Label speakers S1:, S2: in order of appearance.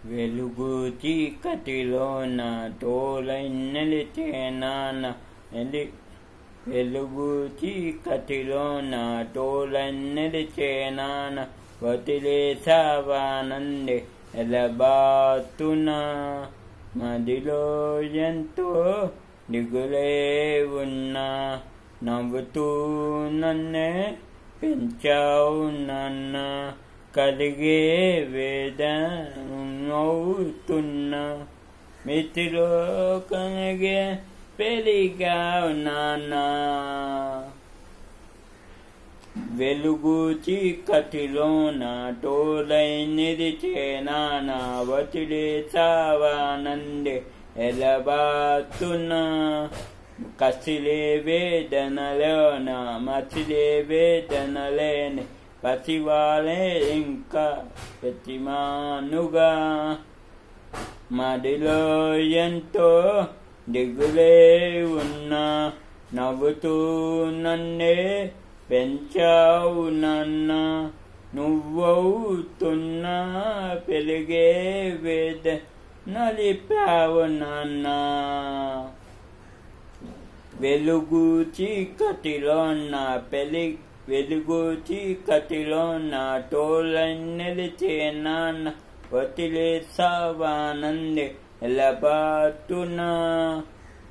S1: వెలుగు చీకటిలోన తోలై నిలిచేనాన ఎలి వెలుగు చీకటిలోన తోలై నిలిచేనాన వదిలేసావానంది ఎలబాతునా మదిలో ఎంతో దిగులే ఉన్నా నవ్వుతూ నన్నే పెంచావు నాన్న కలిగే వేదనవుతున్నా మితిలో కనగే పెరిగావు నాన్న వెలుగు చీకటిలోన టోలై నిరిచేనాన వతిలేసావానందే ఎలబాతున్నా కసిలే వేదనలోన మసిలే వేదనలేని పసివాలే ఇంకా ప్రతిమానుగా మదిలో ఎంతో దిగులే ఉన్నా నవ్వుతూ నన్నే పెంచావు నాన్న నువ్వవుతున్నా పెరిగే వేద నలిపావు నాన్న వెలుగు చీకటిలో నా పెలి వెలుగు చీకటిలో నా తోలని నిలిచే నాన్న వదిలేసావానంది ఎలబాటునా